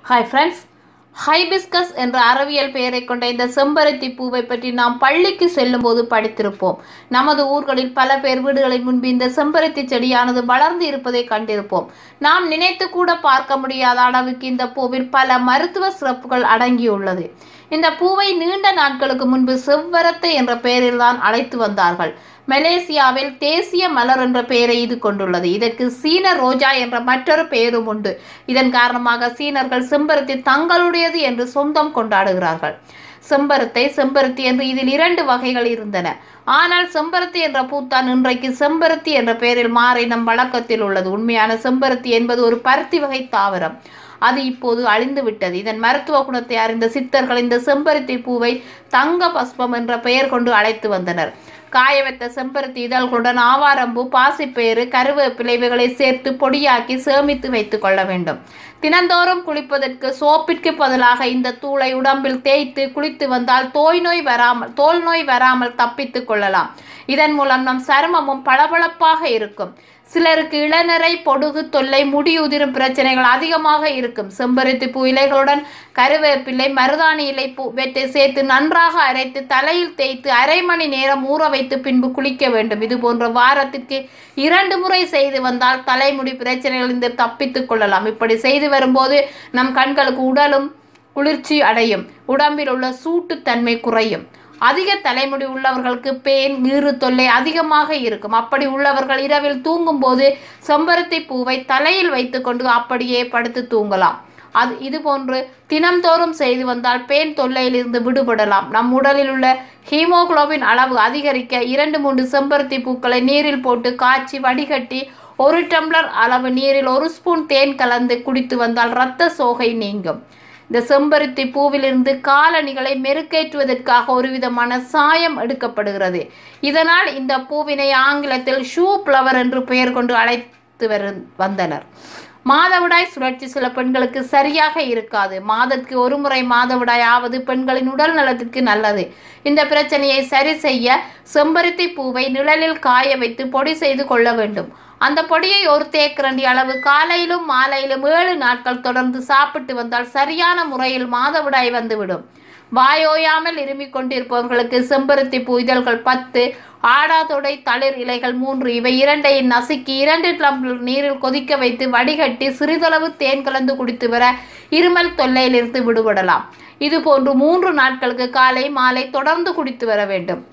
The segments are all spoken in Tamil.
ஹாய் ஃப்ரெண்ட்ஸ் ஹைபிஸ்கஸ் என்ற அறிவியல் பெயரை கொண்ட இந்த செம்பருத்தி பூவை பற்றி நாம் பள்ளிக்கு செல்லும்போது படித்திருப்போம் நமது ஊர்களில் பல பேர் வீடுகளின் முன்பு இந்த செம்பருத்தி செடியானது வளர்ந்து இருப்பதை கண்டிருப்போம் நாம் நினைத்து கூட பார்க்க முடியாத அளவுக்கு இந்த பூவில் பல மருத்துவ சிறப்புகள் அடங்கியுள்ளது இந்த பூவை நீண்ட நாட்களுக்கு முன்பு செவ்வரத்து என்ற பெயரில்தான் அழைத்து வந்தார்கள் மலேசியாவில் தேசிய மலர் என்ற பெயரை இது கொண்டுள்ளது இதற்கு சீன ரோஜா என்ற மற்றொரு பெயரும் உண்டு இதன் காரணமாக சீனர்கள் செம்பருத்தி தங்களுடையது என்று சொந்தம் கொண்டாடுகிறார்கள் செம்பருத்தை செம்பருத்தி என்று இதில் இரண்டு வகைகள் இருந்தன ஆனால் செம்பருத்தி என்ற பூத்தான் இன்றைக்கு செம்பருத்தி என்ற பெயரில் மாறி நம் வழக்கத்தில் உள்ளது உண்மையான செம்பருத்தி என்பது ஒரு பருத்தி வகை தாவரம் அது இப்போது அழிந்து விட்டது இதன் மருத்துவ குணத்தை அறிந்த சித்தர்கள் இந்த செம்பருத்தி பூவை தங்க பஸ்பம் என்ற பெயர் கொண்டு அழைத்து வந்தனர் காய வைத்த செம்பருத்தி இதழ்களுடன் ஆவாரம்பூ பாசிப்பயிறு கருவேப்பிலை இவைகளை சேர்த்து பொடியாக்கி சேமித்து வைத்துக் கொள்ள வேண்டும் தினந்தோறும் குளிப்பதற்கு சோப்பிற்கு பதிலாக இந்த தூளை உடம்பில் தேய்த்து குளித்து வந்தால் தோய் நோய் வராமல் தோல் நோய் வராமல் தப்பித்துக் கொள்ளலாம் இதன் மூலம் நம் சருமமும் பளபளப்பாக இருக்கும் சிலருக்கு இளநரை பொடுகு தொல்லை முடி உதிரும் பிரச்சனைகள் அதிகமாக இருக்கும் செம்பருத்தி பூ இலைகளுடன் கருவேப்பிலை மருதாணி இலை பூ வெற்றி சேர்த்து நன்றாக அரைத்து தலையில் தேய்த்து அரை மணி நேரம் ஊற வைத்து பின்பு குளிக்க வேண்டும் இது போன்ற வாரத்திற்கு இரண்டு முறை செய்து வந்தால் தலைமுடி பிரச்சனைகளிலிருந்து தப்பித்துக் கொள்ளலாம் இப்படி செய்து வரும்போது நம் கண்களுக்கு உடலும் குளிர்ச்சி அடையும் உடம்பில் உள்ள சூட்டுத்தன்மை குறையும் அதிக தலைமுடி உள்ளவர்களுக்கு பேன் நீரு தொல்லை அதிகமாக இருக்கும் அப்படி உள்ளவர்கள் இரவில் தூங்கும்போது செம்பருத்தி பூவை தலையில் வைத்துக்கொண்டு அப்படியே படுத்து தூங்கலாம் அது இது போன்று தினம்தோறும் செய்து வந்தால் பேன் தொல்லையிலிருந்து விடுபடலாம் நம் உடலில் உள்ள ஹீமோகுளோபின் அளவு அதிகரிக்க இரண்டு மூன்று செம்பருத்தி பூக்களை நீரில் போட்டு காய்ச்சி வடிகட்டி ஒரு டம்ளர் அளவு நீரில் ஒரு ஸ்பூன் தேன் கலந்து குடித்து வந்தால் இரத்த சோகை நீங்கும் இந்த செம்பருத்தி பூவிலிருந்து காலணிகளை மெருக்கேற்றுவதற்காக ஒரு விதமான சாயம் எடுக்கப்படுகிறது இதனால் இந்த பூவினை ஆங்கிலத்தில் ஷூ ஃப்ளவர் என்று பெயர் கொண்டு அழைத்து வரு வந்தனர் மாதவிடாய் சுழற்சி சில பெண்களுக்கு சரியாக இருக்காது மாதத்துக்கு ஒரு முறை மாதவிடாய் ஆவது பெண்களின் உடல் நலத்திற்கு நல்லது இந்த பிரச்சனையை சரி செய்ய செம்பருத்தி பூவை நிழலில் காய வைத்து பொடி செய்து கொள்ள வேண்டும் அந்த பொடியை ஒரு தேக்கரண்டி அளவு காலையிலும் மாலையிலும் ஏழு நாட்கள் தொடர்ந்து சாப்பிட்டு வந்தால் சரியான முறையில் மாதவிடாய் வந்துவிடும் வாயோயாமல் இருமிக் கொண்டிருப்பவர்களுக்கு செம்பருத்தி பூ இதழ்கள் பத்து ஆடாதொடை தளிர் இலைகள் மூன்று இவை இரண்டையும் நசுக்கி இரண்டு டம்ளர் நீரில் கொதிக்க வைத்து வடிகட்டி சிறிதளவு தேன் கலந்து குடித்து வர இருமல் தொல்லையிலிருந்து விடுபடலாம் இதுபோன்று மூன்று நாட்களுக்கு காலை மாலை தொடர்ந்து குடித்து வர வேண்டும்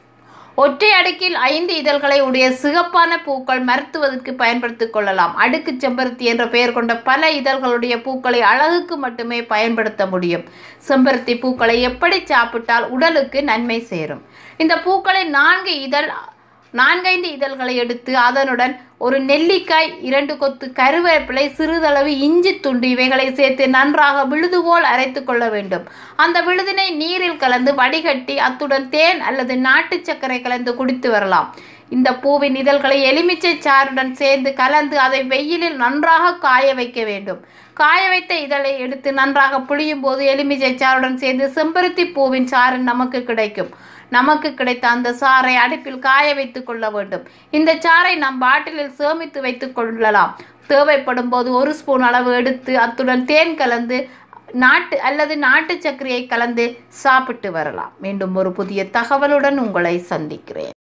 ஒற்றை அடுக்கில் ஐந்து இதழ்களை உடைய சிகப்பான பூக்கள் மருத்துவதற்கு பயன்படுத்திக் கொள்ளலாம் அடுக்கு செம்பருத்தி என்ற பெயர் கொண்ட பல இதழ்களுடைய பூக்களை அழகுக்கு மட்டுமே பயன்படுத்த முடியும் செம்பருத்தி பூக்களை எப்படி சாப்பிட்டால் உடலுக்கு நன்மை சேரும் இந்த பூக்களை நான்கு இதழ் நான்கைந்து இதழ்களை எடுத்து அதனுடன் ஒரு நெல்லிக்காய் இரண்டு கொத்து கருவேப்பிலை சிறிதளவு இஞ்சி துண்டு இவைகளை சேர்த்து நன்றாக விழுது போல் அரைத்து கொள்ள வேண்டும் அந்த விழுதினை நீரில் கலந்து வடிகட்டி அத்துடன் தேன் அல்லது நாட்டு சர்க்கரை கலந்து குடித்து வரலாம் இந்த பூவின் இதழ்களை எலுமிச்சை சாறுடன் சேர்ந்து கலந்து அதை வெயிலில் நன்றாக காய வைக்க வேண்டும் காய வைத்த இதழை எடுத்து நன்றாக புளியும் போது எலுமிச்சை சாறுடன் சேர்ந்து செம்பருத்தி பூவின் சாறு நமக்கு கிடைக்கும் நமக்கு கிடைத்த அந்த சாறை அடுப்பில் காய வைத்து கொள்ள வேண்டும் இந்த சாறை நம் பாட்டிலில் சேமித்து வைத்துக் கொள்ளலாம் தேவைப்படும் போது ஒரு ஸ்பூன் அளவு எடுத்து அத்துடன் தேன் கலந்து நாட்டு அல்லது நாட்டு சர்க்கரையை கலந்து சாப்பிட்டு வரலாம் மீண்டும் ஒரு புதிய தகவலுடன் உங்களை சந்திக்கிறேன்